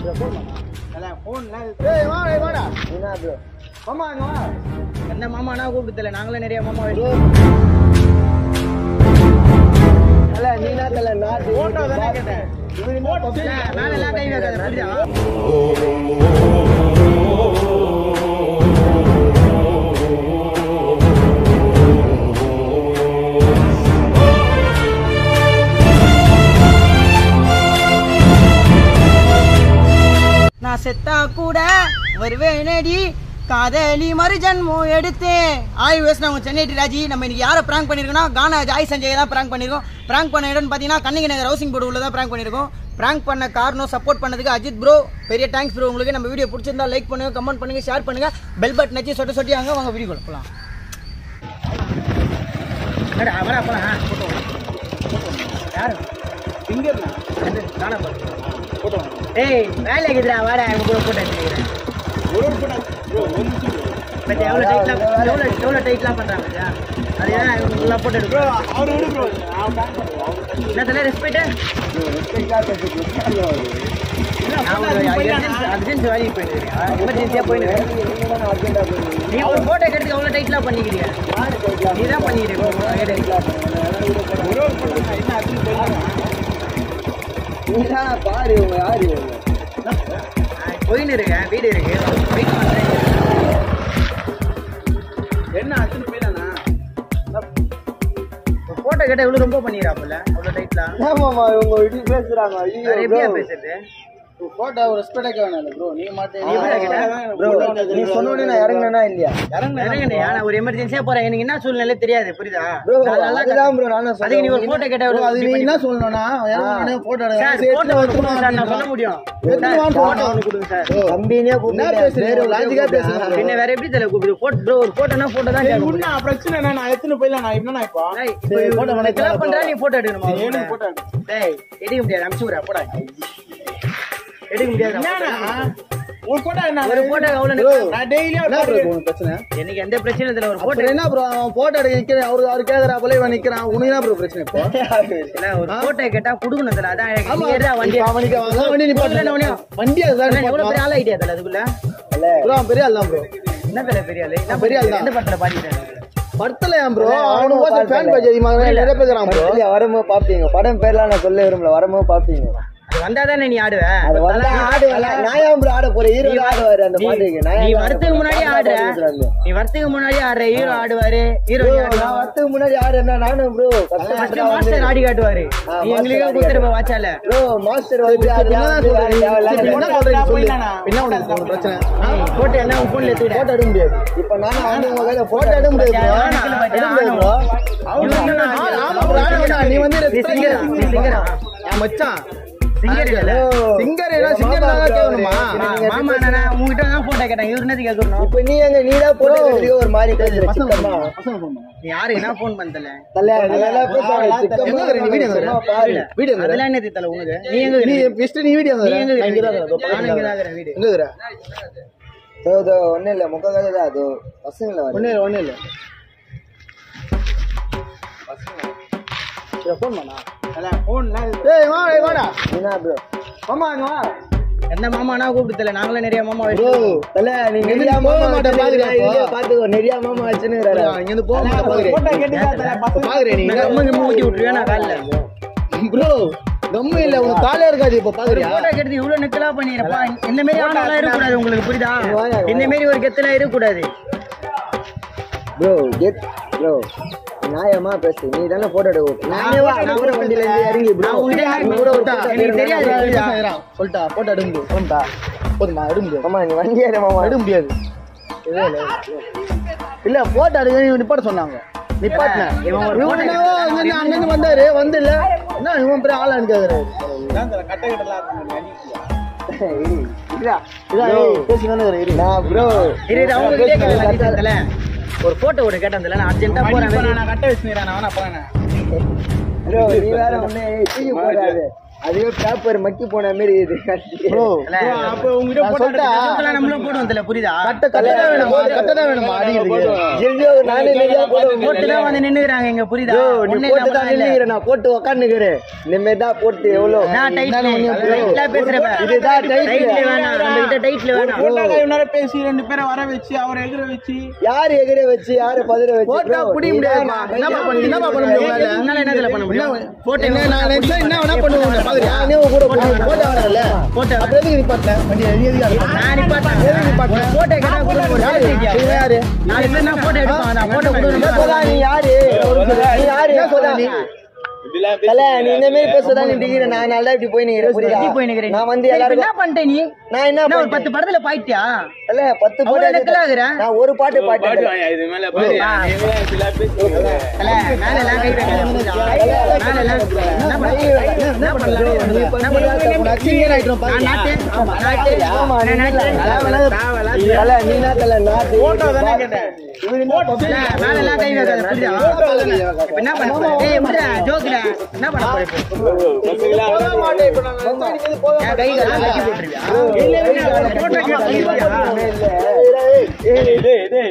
ஏய் வா ஏய் வாடா என்ன ப்ரோ மாமா இங்க வா என்ன மாமானா கூப்பிடுதல நாங்களே நிறைய மாமா தல நீ என்ன தல நான் போட்டோ தானே கேட்டேன் இவரு என்ன public- நான் எல்லாம் கை வைக்காத புரியுதா நான் செத்தா கூட வருவேனடி காதலி மறு ஜன்மம் எடுத்தேன் ஆய் வேஸ் நான் சென்னை டி ராஜி நம்ம இன்னைக்கு யாரை பிராங்க் பண்ணிருக்கோம்னா கானா ஜாய் சஞ்சய் தான் பிராங்க் பண்ணிருக்கோம் பிராங்க் பண்ண இடம்னு பார்த்தீங்கன்னா கண்ணகி நகர் ஹவுசிங் போர்டு உள்ள தான் பிராங்க் பண்ணிருக்கோம் பிராங்க் பண்ண காரணம் சப்போர்ட் பண்ணதுக்கு அஜித் ப்ரோ பெரிய தேங்க்ஸ் ப்ரோ உங்களுக்கு நம்ம வீடியோ பிடிச்சிருந்தா லைக் பண்ணுங்க கமெண்ட் பண்ணுங்க ஷேர் பண்ணுங்க பெல் பட்டன் வச்சு சொட்ட சொட்டியாங்க வாங்க வீடியோ போகலாம் அவரா போலாம் யாரு சிங்கர்ண்ணா. காணா பாரு ஏய் வேலை இருக்குதுடா வாடா அவங்க கூட போட்டு எடுத்துக்கிறேன் ஒரு ஒரு photo. bro, ஒரு நிமிஷம் bro. பட் எவ்வளோ டைட்லாம் எவ்வளோ எவ்வளோ டைட்லாம் பண்ணுறாங்க இல்லையா அது ஏன் இவங்க எல்லாம் போட்டு bro, எடுக்கிறோம் அவரு விடு bro. நான் bank பண்றேன். அவரு கட்டி- என்ன தலை ரெஸ்பெக்ட் அர்ஜென்ட் வேலைக்கு போயிட்டு எமர்ஜென்சியாக போயிட்டு நீ ஒரு ஃபோட்டோ எடுத்து எவ்வளோ டைட்லாம் பண்ணிக்கிறீங்க நீ தான் பண்ணிக்கிறீங்க ஒரு ஒரு photo நான் என்ன ஆச்சுன்னு தெரியல. பாரு இவங்க யாரு போயின்னு இருக்கேன் வீடு இருக்கு வெயிட் பண்ணுறேன் என்ன ஆச்சுன்னு போயிடானா? ஃபோட்டோ கேட்டால் இவ்வளோ ரொம்ப பண்ணிக்கிறாப்புல அவ்வளோ டைட்லாம் ஆமாமா இவங்க இப்படி பேசுறாங்க வேற எப்படியா பேசுறது photo ஒரு respect ஆ வேணாம்ல bro. நீங்க மாட்டீங்க. நீ எப்படிடா கேட்ட? ப்ரோ நீ சொன்னோடனே நான் இறங்கினா இல்லையா இறங்குனே, ஆனா ஒரு எமர்ஜென்சியா போறேன் எனக்கு என்ன சூழ்நிலை தெரியாது புரியுதா ப்ரோ நான் நல்லா அதுதான் ப்ரோ நானும் அதுக்கு நீ சொல்றேன் ஒரு போட்டோ கேட்டா bro, எவ்வளவு அது இப்படி நீ என்ன பண்ணி- சொல்லணும்னா, இறங்குன உடனே photo எடுங்க. சார் சரி, போட்டோ எடுத்து கொடுங்க சார் நான் சொல்ல வரணும் முடியும் எடுத்து சார், வாங்க, போட்டோ photo. ஒன்று கொடுங்க சார் bro, தம்பினே என்ன பேசுறீங்க? logic ஆ பேசுங்க bro. பின்ன வேற எப்படி தெரியல கூப்பிடு போட் ப்ரோ ஒரு போட்டோனா போட்டோ தான் சரி, கேட்க உன்ன பிரச்சனை என்ன? நான் எத்தனை போயிடலாம், நான் என்னண்ணா இப்போ? டேய், இப்போ சரி, இவன் photo உனக்கு வேணா எல்லாம் பண்றா நீ போட்டோ எடுக்கணுமா சரி, அவன் எனக்கு கூட? photo எடு. டேய் எடுக்க முடியாது அனுப்பிச்சு விடுறா போடா எடுக்க முடியாது என்னண்ணா? ஒரு photo என்ன? ஒரு போட்டோ எவ்வளவு bro, நிக்கும்? நான் daily ஒரு என்ன photo ப்ரோ எடுக்கிறேன். உனக்கு பிரச்சனை எனக்கு எந்த பிரச்சனையும் தெரியல ஒரு போட்டோ அப்புறம் என்ன ப்ரோ அவன் போட்டோ எடுக்க நிக்கிறேன் அவரு அவரு கேக்குறா போல இவன் நிக்கிறான் உனக்கு என்ன ப்ரோ பிரச்சனை இப்போ இல்ல ஒரு போட்டோ கேட்டா குடுக்கணும் தல அதான் எனக்கு ஆமா நீ ஏறா வண்டி இப்ப அவனுக்கு அவன் வண்டி நிப்பாட்டு இல்ல, இல்ல, வண்டி அதுதான் எவ்வளவு நிப்பாட்டுவான். பெரிய ஆள் ஐடியா தல அதுக்குள்ள ப்ரோ அவன் பெரிய ஆள் தான் ப்ரோ என்ன தல பெரிய ஆளு என்ன பெரிய ஆள் தான். எந்த படத்துல பாடிட்டாரு படத்துல ஏன் ப்ரோ அவனுக்கு போச்சு ஃபேன் பேஜ் அதிகமாக நிறைய பேசுறான் ப்ரோ வரும்போது பாப்பீங்க படம் பேர்லாம் நான் சொல்ல விரும்பல வரும்போது பாப்பீங்க அது வந்தாதானே நீ ஆடுவ அது வந்தா ஆடு நான் ஏன் bro ஆட போறேன் ஹீரோ ஆடுவாரு அந்த நீ- பாட்டுக்கு நான் நீ ஏன் ஆட வரத்துக்கு போறேன்? முன்னாடி பாட்டு ஆடுற பாடுறாங்க. நீ வரத்துக்கு முன்னாடி ஆடுற ஹீரோ ஆடுவாரு ஹீரோ Bro, நான் வரத்துக்கு முன்னாடி ஆடுறேன்னா நானும் ப்ரோ ஃபர்ஸ்ட் மாஸ்டர் ஆடி காட்டுவாரு ஆ, நீ master எங்களுக்கே ஆடி கொடுத்துருப்ப வாட்சால ப்ரோ மாஸ்டர் வந்து என்ன அதெல்லாம் வந்து வேற சொல்றீங்க? level சரி, level. என்ன சொல்றீங்க சொல்லு போயிடலாண்ணா. என்ன உனக்கு உனக்கு பிரச்சனை போட்டு என்ன உன் போன்ல எடுத்துக்கிட்ட போட்டோ எடுக்க முடியாது இப்ப நானும் வந்து உங்க கையில போட்டோ போட்டோ எடுக்க முடியாது bro. ஆனா, எடுக்க முடியாது bro. இவன் என்ன ஆ, ஆடு? ஆமா bro, ஆனா வேணாம். நீ வந்து நீ சிங்கரா நீ சிங்கரா என் மச்சான் சிங்கர் இல்ல சிங்கர் என்ன சிங்கர் தான் கேட்கணுமா மாமா நான் உங்ககிட்ட தான் போட்டோ கேட்டேன் இவரு என்னது கேட்கணும் இப்ப நீ எங்க நீ தான் போட்டோ எடுக்கிறதுக்கு ஒரு மாதிரி பேசுற சிக்கமா பசங்க phone பண்ணு. நீ யாரு என்ன போன் பண்ணல தல நல்லா பேசுறாங்க எங்க சிக்கமா இருக்கிற நீ வீடியோ சும்மா பாரு வீடியோ அதெல்லாம் என்னது தல உனக்கு நீ எங்க நீ இருக்கிற? ஃபர்ஸ்ட் நீ வீடியோ நீ எங்க நான் இங்க தான் இருக்கிற? இருக்கேன். நானும் இங்க தான் இருக்கிறேன் வீடு எங்க இருக்கிற தோ தோ ஒண்ணும் இல்ல முக்க கதை தான் அதோ பசங்கள வந்து ஒண்ணு இல்ல ஒண்ணு இல்ல ஃபோன் பண்ணா ஏய் வா ஏய் வாடா என்ன ப்ரோ மாமா இங்க வா எந்த மாமானா கூப்பிடுதல நாங்களும் நிறைய மாமா ப்ரோ வச்சு தல நீ இங்க நிறைய இருந்து மாமா போக மாட்டேன் வச்சிருக்கிற, பாக்குறியா இதுலயே பாத்துக்கோ நிறைய மாமா வச்சுன்னு இங்க இருந்து போக மாட்டே பாக்குறேன் பாக்குறேன் நீ நான் அம்மா கிம்மா ஊத்தி விட்டுருவேன் நான் காலைல ப்ரோ கம்மு இல்ல உனக்கு காலே இருக்காது இப்ப பாக்குறியா போட்டோ எடுத்து இவ்வளவு நெக்கலா பண்ணிடுறப்பா இந்த மாதிரி ஆனாலாம் இருக்கக்கூடாது உங்களுக்கு புரியுதா இந்த மாதிரி ஒரு கெத்தலாம் இருக்கக்கூடாது ப்ரோ கெட் ப்ரோ நியாயமா பேசு நீ தானே போட்டோ எடுக்க நானே வா நான் கூட வண்டியில இருந்து இறங்கி ப்ரோ நான் உங்ககிட்ட நீ கூட ஒரு சொல்லிட்டா, photo எனக்கு எடுக்கணும். தெரியாது. சொல்லிட்டா சொல்லிட்டா போட்டோ எடுக்க முடியும் போதும்டா போதுமா எடுக்க முடியாது மாமா நீ வண்டி ஏற மாமா எடுக்க முடியாது இல்ல, இல்ல. இல்ல போட்டோ எடுக்க நீ நிப்பாட்ட சொன்னாங்க நிப்பாட்டினேன் இவன் ஒரு இவன் என்னவோ அங்கிருந்து அங்கிருந்து வந்தாரு வந்து இல்ல என்ன இவன் பெரிய ஆளா கேக்குறாரு இல்ல இதான் ஏய், பேசிக்கொண்டு இரு, இரு. நான் ப்ரோ இரு, இரு, அவங்க கிட்டே கேட்டதுல ஒரு போட்டோ ஒரு கேட்டதுல நான் அர்ஜென்ட்டா போறேன் வெளிய. ப்ரோ நீ வேற ஒண்ணு தூக்கி போடாது அதுவே பேப்பர் மக்கி போன மாதிரி இது ப்ரோ அப்ப உங்ககிட்ட நான் போட்டோ சொல்லிட்டேன். இதுக்கெல்லாம் நம்மளும் போடுவோம் தெரியல புரியுதா கட்ட கட்ட தான் வேணுமா கட்ட தான் வேணுமா அடிக்கிறதுக்கு ஜில்ஜோ நானே நிறைய போட்டு போட்டு தான் வந்து நின்னுக்கிறாங்க இங்க புரியுதா ப்ரோ நீ ஒண்ணு போட்டு இல்லாம தான் இல்ல. நின்னுக்கிறேன் நான் போட்டு உக்காந்துக்கிறேன் இந்த மாதிரி தான் போட்டு எவ்வளோ நான் டைட்ல டைட்ல பேசுறேன் இதுதான் tight. டைட்ல வேணாம் நம்ம கிட்ட டைட்ல வேணாம் போட்டோ இவனால பேசி ரெண்டு பேரை வர வச்சு அவரை எதிர வச்சு யாரு எகிர வச்சு யாரு பதிர வச்சு போட்டா bro, புடிய நீதான் முடியாதுமா நான் என்னப்பா பண்ண என்னப்பா பண்ண முடியும் உங்களால உன்னால என்னதுல பண்ண முடியும் போட்டோ என்ன நான் நினைச்சா என்ன வேணா பண்ணுவேன் பாக்குறியா நானே உன் கூட போட்டு போட்டோ வரல போட்டோ அப்புறம் எதுக்கு நிப்பாட்ட வண்டி எது எதுக்கு நான் நிப்பாட்டேன் போட்டோ கேட்டா கூட ஒரு யாரு selfie இவன் யாரு நாலு பேர் நான் போட்டோ எடுப்பான் அந்த போட்டோ என்ன சொல்றா கொடுக்கணும் நீ யாரு நீ யாரு என்ன சொல்றா நீ இப்படிலாம் தல நீ இந்த மாதிரி பேசதான் நீ டிகிரி நான் நல்லா இப்படி போய் நிக்கிறேன் புரியுதா எப்படி போய் நிக்கிறேன் நான் வந்து சரி, இப்ப எல்லாருக்கும் என்ன பண்ணிட்ட நீ நான் என்ன என்ன ஒரு பண்ணேன்? பத்து படத்துல பாயிட்டியா தல பத்து அவ்வளவு பாட்டு எனக்கெல்லாம் ஆகுற? நான் ஒரு பாட்டு பாட்டு பாட்டு வாங்க இது மேல பாரு ஆ. நீங்களே இப்படிலாம் பேசுறீங்க தல, மேல எல்லாம் கை வைக்காத, புரியுதா? மேல எல்லாம் என்ன பண்ணலாம்? என்ன பண்ணலாம்? என்ன பண்ணலாம்? உனக்கு அசிங்கம் ஆயிட்டோம் நான் நாட்டு, பாரு நாட்டு, ஆமா, நீ நான் நாட்டு. தல நீ என்ன தல நாட்டு போட்டோ தானே கேட்டேன் தல, மேல எல்லாம் கை வைக்காத, புரியுதா? இப்ப என்ன பண்ண போற? ஏய், எப்படிடா, ஜோக்குடா? என்ன பண்ண போற இப்போ? என் கை காலெல்லாம் கட்டி போட்டுருவியா? இல்ல, இல்ல, ஒரு photo கேட்க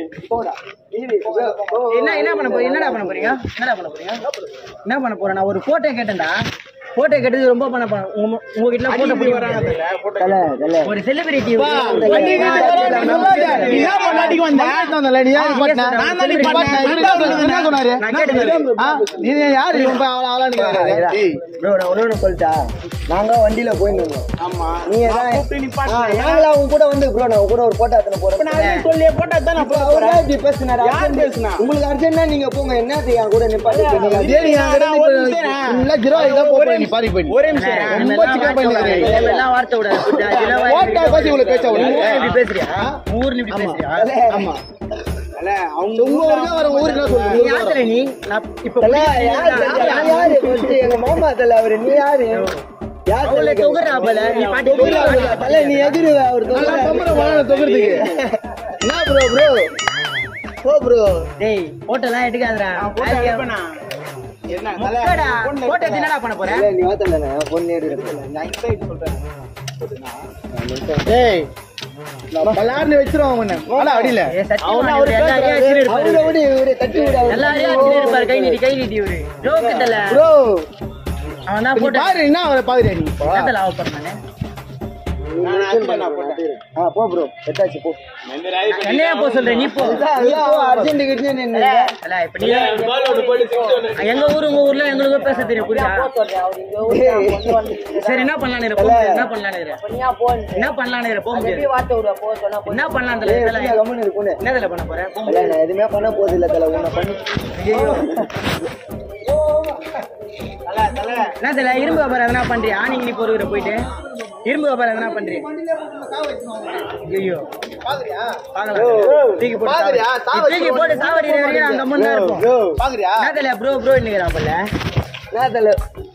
என்ன என்ன பண்ண போறீங்க என்னடா பண்ண போறீங்க என்னடா பண்ண போறீங்க என்ன பண்ண போறேன் நான் ஒரு போட்டோ கேட்டேன்டா போட்டோ கேட்டது ரொம்ப பண்ண போறேன் உங்க உங்க வீட்ல போட்டோ பிடிக்க தல தல ஒரு செலிபிரிட்டி வண்டி நீ ஏன் பண்ணாட்டிக்கு வந்த வந்தல நீ யாரு பாட்டா நான் தான் நிப்பாட்டினேன். என்ன சொன்னாரு நான் கேட்டது. ஆ, நீ யாரு இவன் போய் அவள அவளான்னு கேக்குறாரு ஏய் ப்ரோ நான் ஒண்ணு சொல்லிட்டா நாங்க வண்டியில போயிருந்தோம் ஆமா நீ ஏதான் கூப்பிட்டு நிப்பாட்டு. ஆ, நாங்களா உங்க கூட வந்து ப்ரோ நான் உங்க கூட ஒரு போட்டோ எடுத்துன்னு போறேன் நான் சொல்லியே போட்டா தான் நான் போட அவர்தான் போறேன் இப்படி பேசுனாரு. யார் அர்ஜென்ட் பேசுனா? உங்களுக்கு அர்ஜென்ட்னா நீங்க போங்க என்னத்துக்கு என் கூட நிப்பாட்டிட்டு நீங்க அதே நீ அங்க இருந்து ஒரு இப்ப நிமிஷம். ஃபுல்லா ஜீரோ இதான் போய் நீ பாரி போய் ஒரே நிமிஷம் ரொம்ப சிக்கன் பண்ணிக்கிறேன் எல்லாம் வார்த்தை விடாது புரியுதா? இதெல்லாம் வாய் போட்டா இப்படி பத்தி இவ்வளவு பேச்சா உன் உனக்கு ஊர்ல இப்படி பேசுறியா உன் ஊர்ல இப்படி பேசுறியா ஆமா அல்ல அவங்க உங்க ஊருக்கு வர ஊருக்கு என்ன நீ சொல்றீங்க யாத்துல நீ நான் இப்ப தல, யார் தல? நான் யாரு first? எங்க மாமா தல அவரு நீ யாரு யார் தல? அவளை தொகுறா போல நீ பாட்டி தொகுறா, தல, நீ எதிரு அவர் நல்லா தொகுறா. சம்பளம் வாங்க தொகுறதுக்கு என்ன ப்ரோ ப்ரோ ஓ ப்ரோ டேய் போட்டோ எல்லாம் எடுக்காதடா போட்டோ எடுப்பேனா என்ன தல, முக்கடா பொண்ணு போட்டோ எடுத்து என்னடா பண்ண போற நீ வாத்தல பொண்ணு எடுக்கிறேன் நான் இன்சைட் சொல்றேன் டேய் நான் பலார்னு வச்சிருவான் உன்னை வாடா அடியில ஏய், சத்தியமா இவரு எல்லா அடியும் அடிச்சுட்டு இருப்பாரு. அவரை விட இவரை தட்டி விட எல்லா அடியும் அடிச்சுட்டு இருப்பாரு. கை நீட்டி கை நீட்டி இவரு ஜோக்கு தல ப்ரோ அவன் தான் நீ போட்டோ பாரு என்ன அவரை பாக்குறியா நீ என்னத்துல அவ பண்ணானே நான் ஆக்சுவலா நான் போட்டேன் ஆ போ ப்ரோ எட்டாச்சு போ இந்த ராய் பண்ணி என்னையா போ சொல்ற நீ போ அர்ஜென்ட் கிட்ட நின்று அல்ல இப்ப நீ பாலோட போட்டு சிக்ஸ் ஒன்று எங்க ஊரு உங்க ஊர்ல எங்களுக்கு பேச தெரியும் புரியுதா சரி என்ன பண்ணலான்னு இரு, போக முடியாது. என்ன பண்ணலான்னு இரு. என்ன பண்ணலான்னு இரு, போக முடியாது என்ன பண்ணலாம் தல இதுல? கம்முன்னு இருக்குன்னு என்ன தல பண்ண போற போக இல்ல, முடியாது. நான் எதுவுமே பண்ண போறது இல்ல தல உன்னை பண்ணி என்ன தல இரும்பு வியாபாரம் எதனா பண்றியா நீங்க நீ பொறுக்கிற போயிட்டு இரும்பு வியாபாரம் எதனா பண்றியா ஐயோ பாக்கலாம் தூக்கி போட்டு பாக்குறியா? சாவடி. நீ தூக்கி போட்டு சாவடி வரைக்கும் நாங்க கம்முன்னு தான் இருப்போம் ப்ரோ பாக்குறியா என்ன தல ப்ரோ ப்ரோ இன்னுங்கிறான் போல நான் தல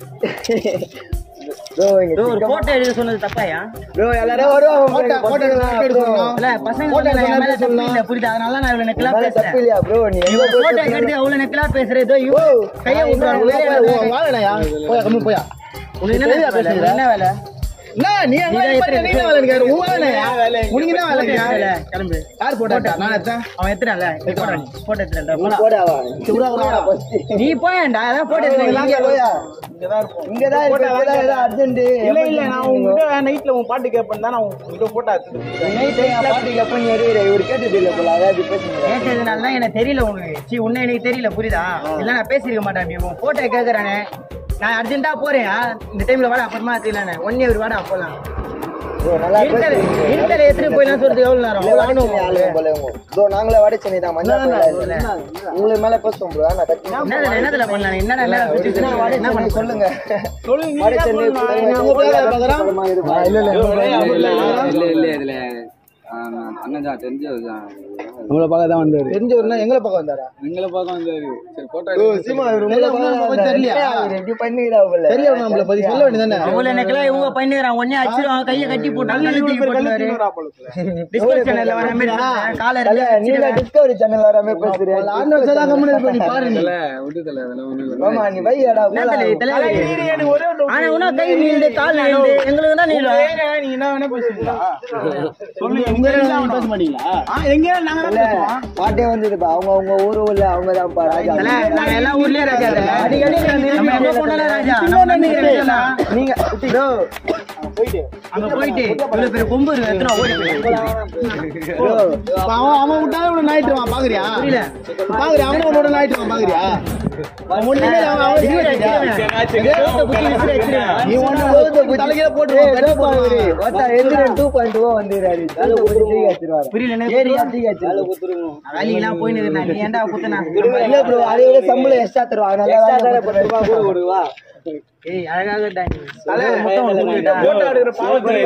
ப்ரோ இங்க ப்ரோ ஒரு போட்டோ எடுக்க சொன்னது தப்பாயா ப்ரோ எல்லாரும் வருவாங்க போட்டோ போட்டோ எடுக்கணும் இல்ல பசங்க Photo வந்து என் மேல எடுக்க தப்பு இல்ல புரியுதா அதனால நான் இவ்வளவு நெக்கலா தப்பு பேசுறேன் இல்லையா ப்ரோ நீ எங்க போட்டோ போய் எடுத்து அவ்வளவு நெக்கலா பேசுற ஏதோ இவ கைய விட்டுறாங்க வாழலையா போயா கம்மி போயா உனக்கு என்ன வேலை? பேசுறீங்க? என்ன வேலை என்ன நீ அங்க நீதான் போய் எத்தனை நீ என்ன வேலைன்னு கேக்குற? உன் வேலையா? உனக்கு என்ன போட்டோ வேலைங்க? எடுத்துல, கிளம்பு யார் போட்டா எடுத்தா? நான் எடுத்தேன். அவன் எத்தனால போட்டோ நீ போட்டோ எடுத்துறா போடா போடாவா சும்மா போடா. நீ போயேன்டா அதான் போட்டோ இங்க எடுத்துறேன் போயா இங்கதான் இருப்போம் இங்கதான் இருக்கு இங்கதான் ஏதோ அர்ஜென்ட் இல்ல இல்ல நான் உங்ககிட்ட நைட்ல உன் பாட்டு கேட்பேன் தான் நான் உங்ககிட்ட போட்டோ எடுத்துட்டு நைட் பாட்டுக்கு எப்ப நீ எறிகிற இவர் கேட்டது இல்ல போல அதாவது பேசுங்க கேட்டதுனால தான் எனக்கு தெரியல உனக்கு சி உன்னை எனக்கு தெரியல புரியுதா இல்ல நான் பேசிருக்க மாட்டேன் நீ உன் போட்டோ கேக்குறானே நான் அர்ஜென்ட்டா போறேன் ஆ? இந்த டைம்ல வாடா அப்புறமா தெரியல ஒன் இயர் வாடா போலாம் ப்ரோ நல்லா இருட்டல பேசுறீங்க இருட்டல எடுத்துட்டு போயிடலாம் சொல்றது எவ்வளவு நேரம் இல்ல, அவ்வளவு வடச்சென்னை ஆளுங்க போல இவங்க. bro, நாங்களே வடச்சென்னை தான் மஞ்சள் கோயிலா இல்ல. உங்களுக்கு மேல பேசுவோம் bro. நான் கத்தி- என்னதுல என்னதுல பண்ணலாம் என்னடா என்ன என்ன வடச்சென்னை பண்ண சொல்லுங்க சொல்லுங்க வடச்சென்னை நீங்க புதுவை, உங்க பேரை பார்க்கறோம்? அப்புறமா இது பாருங்க. இல்ல, இல்ல, இல்ல, இல்ல, இல்ல, இல்ல. இல்ல இல்ல இதுல ஆ, நான் அண்ணன் தான் தெரிஞ்சதுதான் நம்மளை பார்க்க தான் வந்தாரு தெரிஞ்சவர்னா எங்களை பக்கம் வந்தாரா எங்களை பார்க்க வந்தாரு சரி போட்டோ ஓ சீமா இவர் உங்களை பார்க்க வந்தாரு. தெரியலையா ரெடி பண்ணிடா போல தெரியல நம்மள பத்தி சொல்ல வேண்டியதானே அவங்கள எனக்குலாம் இவங்க பண்ணிக்கிறான் உடனே அடிச்சிருவாங்க கையை கட்டி போட்டாங்க தூக்கி போட்டுருவாரு டிஸ்கஸ் சேனல்ல வர மாதிரி காலர் அல்ல நீல டிஸ்கவரி சேனல் வராம பேசுறியா ஆண்டு வருஷம் தான் கம்முனு இருப்ப நீ பாரு நீ விட்டுதல அதெல்லாம் ஒண்ணும் மாமா நீ வையடா ஆனா இன்னும் கை நீண்டு கால் நீண்டு எங்களுக்கு தான் நீளும் நீ என்ன வேணா பேசுறீங்களா சொல்லு எங்க எல்லாம் பேச மாட்டீங்களா எங்க நாங்க தான் பேசுவோம் பாட்டே வந்ததுப்பா அவங்க அவங்க ஊரு உள்ள அவங்க தான் ராஜா தல, நாங்க எல்லா ஊர்லயும் ராஜா தல. நம்ம எங்க போனாலும் ராஜா நம்ம நம்பிக்கை ராஜா. நீங்க bro, அங்க போயிட்டு இவ்வளவு பெரிய கொம்பு இருக்கு எத்தனை ஓடி போயிட்டு bro, இப்ப அவன் அவன் விட்டாலே உன்னை நாயிட்டுருவான் பாக்குறியா புரியல. பாக்குறியா அவனே உன்னோட நாயிட்டுருவான் பாக்குறியா அவன் முன்னாடி அவன் அவன் இது வச்சிருக்கியா? நீ ஒண்ணு கவுத்த குச்சி. தலைகீழ ஏய், போட்டுருவான் என்ன பாக்குறீ? ஒருத்தர் எந்திரன் 2.0 வந்துறாரு. தலை குத்தி தூக்கி வச்சிருவாரு. புரியல எனக்கு ஏறி தூக்கி வச்சிருவாரு. வேலைக்கெல்லாம் போயின்னு இருக்கேன் நீ ஏன்டா குத்துனா இல்ல bro, அதை விட சம்பளம் extra தருவாங்க. அதனால தான் ஏய் அழகாக இருக்கடா நீ. மொத்தம் உனக்கு கொடுத்துட்டா. போட்டோ எடுக்கிற பாவத்தை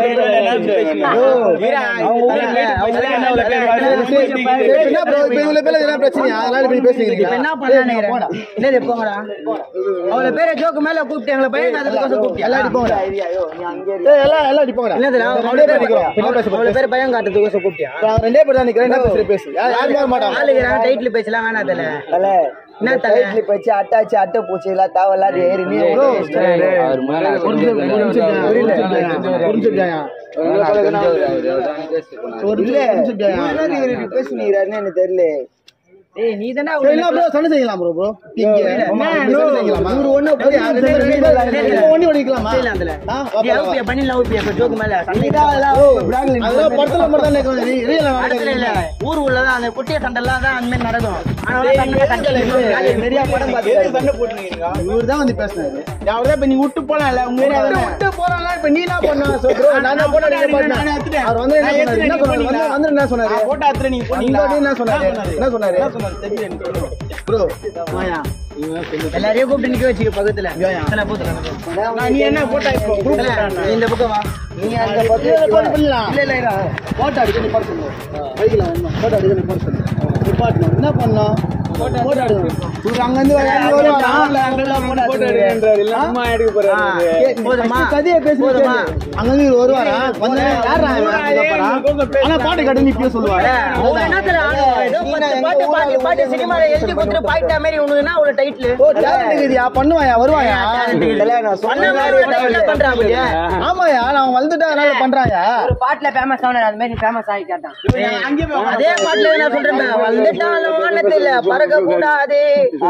என்ன bro, இப்ப இவ்வளவு பேர்ல என்ன பிரச்சனையா? அதனால இப்படி பேசிக்கிறீங்க. இப்ப என்ன பண்ணலான்னு என்னது போங்கடா அவ்வளவு பேரை ஜோக்கு மேல கூப்பிட்டு எங்களை பையன் அதுக்கோசம் கூப்பிட்டு எல்லாம் அடி போங்கடா. ஏய், எல்லாம் எல்லாம் அடி போங்கடா. என்னதுடா ரெண்டே அவ்வளவு பேர் பேர் நிக்கிறோம். பின்னாடி பேச அவ்வளவு பேர் பையன் காட்டுறதுக்கோசம் கூப்பிட்டியா இப்ப அவன் ரெண்டே பேர் தான் நிக்கிறேன். என்ன பேசுற பேசு. யா- யாருமே வர மாட்டாங்க. ஆளுகிறாங்க டைட்டில் பேசலாம் வேணாம் தல தலை, என்ன இந்த தலை? டைட்டில் வச்சு அட்டாச்சு அட்டை பூச்சி எல்லாம் தேவையில்லாத ஏறி நீ அவர் மேல ஒரு நிமிஷம் ஒரு நிமிஷம் புரியல. ஒரு நிமிஷம் ஜாயா. அவர் தான் பேசி போனாரு. ஒரு இல்ல நிமிஷம் ஜாயா. இவரு இவரு பேசுனீங்கறாருன்னு எனக்கு தெரியல ஏய் நீ தானே சரி, என்ன bro, சண்டை செய்யலாம் bro, bro. இங்க. ஆமா, இங்க சண்டை செய்யலாமா? இவரு ஒண்ணு சரி, அது ரெண்டு பேரும் இங்க ஒண்டி ஒடிக்கலாமா? ஆ, வா, வா, வா. பண்ணிடலாம் ஊப்பியா இப்ப ஜோக்கு மேல சண்டை அதெல்லாம் படத்துல மட்டும் தான் நினைக்கிறோம். நீ real ஆ படத்துல இல்ல நடக்குது. ஊர் உள்ளதான் அந்த குட்டிய சண்டைலாம் தான் அந்த மாதிரி நடக்கும் ஆனா சண்டை கட்டி நிறைய படம் எதுக்கு சண்டை போட்டுருக்கீங்க இவரு தான் வந்து பேசினாரு அவர்தான் இப்ப நீ விட்டு போலாம்ல உங்க ஏரியா தானே விட்டு போறான்ல, இப்ப நீ என்ன பண்ண? So, bro, நான் தான் போட்டோ எடுக்க பார்த்தேன். நானே எடுத்துட்டேன். அவர் வந்து என்ன நான் சொன்னாரு? என்ன எடுத்துட்டேன், சொன்னாரு? நீங்க வந்து- வந்து என்ன சொன்னாரு? நான் போட்டோ எடுத்துறேன், நீங்க போனீங்களா? வந்தோடனே என்ன சொன்னாரு? என்ன சொன்னாரு? என்ன சொன்னாரு? தெரியல எனக்கு சொல்லுங்க. bro, வாயா. எல்லாரையும் கூப்பிட்டு நிக்க வச்சுக்க பக்கத்துல ஏன்? தல, போத்துறேன். நான் நீ என்ன போட்டோ இப்போ group தல, போட்டானா? நீ இந்த பக்கம் வா நீ அந்த பத்து இல்ல, போட்டு பண்ணலாம். இல்ல இல்ல இல்ல போட்டோ அடிக்க நிப்பாட்ட சொல்லு. பைக்ல வந்தோம். போட்டோ அடிக்க நிப்பாட்ட சொல்லு. நிப்பாட்டணும். என்ன பண்ணோம்? போட்டோ எடுக்கணும். இவரு அங்கிருந்து வர- இங்க வருவாரா? போட்டோ எடுக்கன்றாரு. இல்ல, சும்மா எடுக்க போறாரு. ஏய், போதுமா? first கதையை பேசி போதுமா? அங்கிருந்து இவரு வருவாரா? வந்து யார்ரா இவன்? கேட்பாரா? ஆனா பாட்டு கட்டு நீ இப்பயே சொல்லுவாரு அவன் என்னத்துல ஆடுவான்? ஏதோ பத்து பாட்டு பாடி பாடி சினிமால எழுதி கொடுத்துட்டு பாயிட்டா மாதிரி உனக்கு என்ன அவ்வளவு டைட்டில் ஓ டேலண்ட் இருக்குதியா பண்ணுவாயா வருவாயா இல்ல நான் பண்ண சொன்ன மாதிரி ஒரு டைட்டில் பண்றான் அப்படியே. ஆமாயா நான் வந்துட்டேன் அதனால பண்றாயா ஒரு பாட்டுல ஃபேமஸ் ஆனார் அந்த மாதிரி ஃபேமஸ் ஆகி கேட்டான் அதே பாட்டுல நான் சொல்றேன் வந்துட்டாலும் வானத்துல பறக்க கூடாது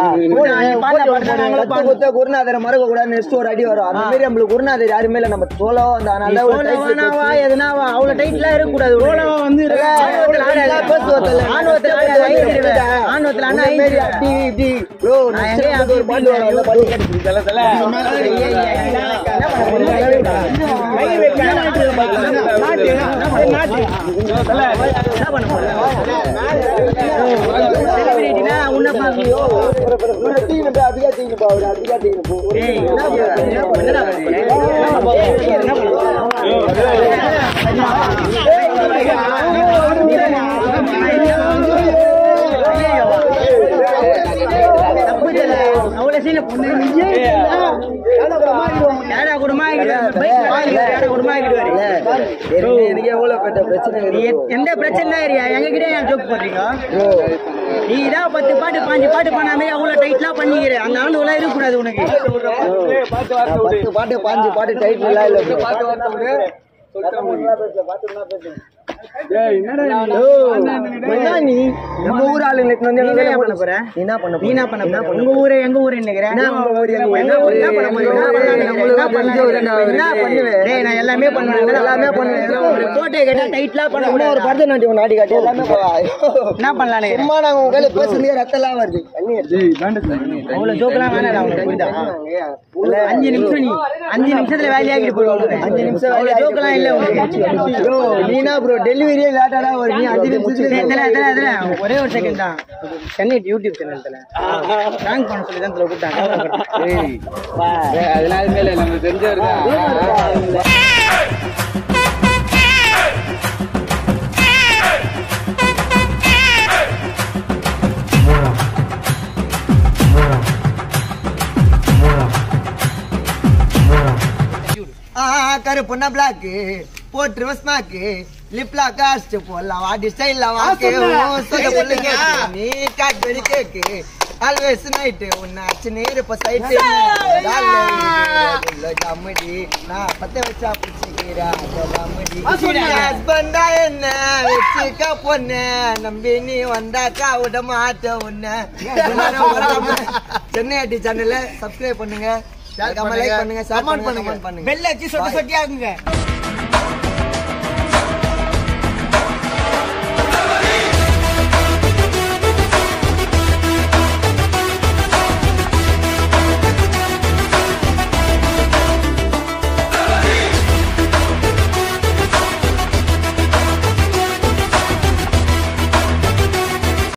கத்து குத்த குருநாதரை மறக்க கூடாது நெக்ஸ்ட் ஒரு அடி வரும் அந்த மாதிரி நம்மளுக்கு குருநாதர் யாருமே இல்ல நம்ம சோலோ அந்த அதனால ஒரு title வச்சு- எதுனாவா அவ்வளவு டைட்டிலா இருக்க கூடாது வந்து ஆணவத்துல ஆடாத. பேசுவார்ல. ஆணவத்துல ஆடாத, ஐந்திருவேன். ஆணவத்துல ஆனா இந்த மாதிரி ஐந்திருவேன். அடி, இப்படி. bro, நான் next எங்கேயும் episode ஒரு அப்படி பாட்டு வரும், அந்த பாட்டு கேட்டு தல, தல. கை வைக்க. நாட்டு. நாட்டு. தல. செலிபிரிட்டினா உன்னை பார்க்கணும். இவரை தூக்கின்னு போய் அப்படியே தூக்கின்னு போ, அவரை அப்படியே தூக்கின்னு போ. ஒரு ஏய், என்ன பண்ற? என்ன பண்ற? என்னடா பண்ற? ஏய், என்ன பண்ற? தப்பு தல. அவ்வளவு சீனை பொண்ணு. ஏடா குடுமா ஆகிடுவாரு. பைக் வாங்கிடுவாரு. ஏடா குடுமா ஆகிடுவாரு. எனக்கு எனக்கு எவ்வளவு பெரிய பிரச்சனை நீ இருக்கு எ- எந்த பிரச்சனை ஏரியா எங்க கிட்ட ஏன் ஜோக் போடுறீங்க bro. நீ இதான் பத்து பாட்டு பாஞ்சு பாட்டு பண்ணாமே அவ்வளவு டைட்லா பண்ணிக்கிற அந்த ஆண்டு எல்லாம் இருக்கக்கூடாது உனக்கு நான் பத்து பாட்டு பாஞ்சு பாட்டு டைட்டில் எல்லாம் இல்ல bro. என்ன நீ நம்ம ஊர் ஆளுங்களுக்கு வந்து நீ என்ன பண்ண போற? நீ என்ன பண்ண நீ என்ன பண்ண போற? உங்க ஊரு எங்க ஊரு நினைக்கிறேன் என்ன உங்க ஊரு, எங்க ஊரு? என்ன என்ன பண்ண போறீங்க? என்ன பண்ணலாம்னு நினைக்கிறீங்க? என்ன தெரிஞ்ச ஊரு, பண்ணலாம்னு நான் என்ன என்ன பண்ணுவேன் டேய் நான் எல்லாமே பண்ணுவேன் எல்லாமே பண்ணுவேன் ஒரு போட்டோ கேட்டா டைட்லா பண்ண சும்மா ஒரு முடியாது பரதநாட்டியம் நாடி காட்டி எல்லாமே போவா. என்ன பண்ணலாம்னு சும்மா நாங்க உங்க கையில பேசுனதே ரத்தம்லாம் வருது தண்ணி வருது. அவ்வளவு ஜோக்கெல்லாம் வேணாம் அவனுக்கு புரியுதா அஞ்சு நிமிஷம் நீ அஞ்சு நிமிஷத்துல வேலையாகிட்டு போயிடுவாங்க அஞ்சு நிமிஷம் அவ்வளவு ஜோக்கெல்லாம் இல்ல உனக்கு bro, நீனா ப்ரோ டெலிவரியே லேட்டா வரும் நீ அஞ்சு டேய், நிமிஷத்துல தல, தல, தல, ஒரே ஒரு செகண்ட் தான் சென்னை யூடியூப் சேனல் தல ரேங்க் பண்ண சொல்லி தான் தல கூப்பிட்டாங்க ஏய், அதெல்லாம் எதுவுமே இல்லை நமக்கு தெரிஞ்சவர் தான் ஒரு பொண்ணா பிளாக்கு போட்டுருவ ஸ்மாக்கு லிப்லா காஸ்ட் போடலாம் வாடி ஸ்டைல்ல வாக்கு சொல்லுங்க நீ காட்டு கேக்கு ஆல்வேஸ் நைட்டு உன்னாச்சு நீர் இப்ப சைட்டு ஜாமடி நான் பத்த வச்சா பிடிச்சிக்கிறா ஜாமடி ஹஸ்பண்டா என்ன வச்சுக்க பொண்ணு நம்பி நீ வந்தாக்கா விட மாட்ட உன்ன சென்னை அடி சேனல்ல சப்ஸ்கிரைப் பண்ணுங்க லைக் பண்ணுங்க ஷேர் பண்ணுங்க கமெண்ட் பண்ணுங்க வெள்ளை வச்சு சொட்டு சொட்டியாக்குங்க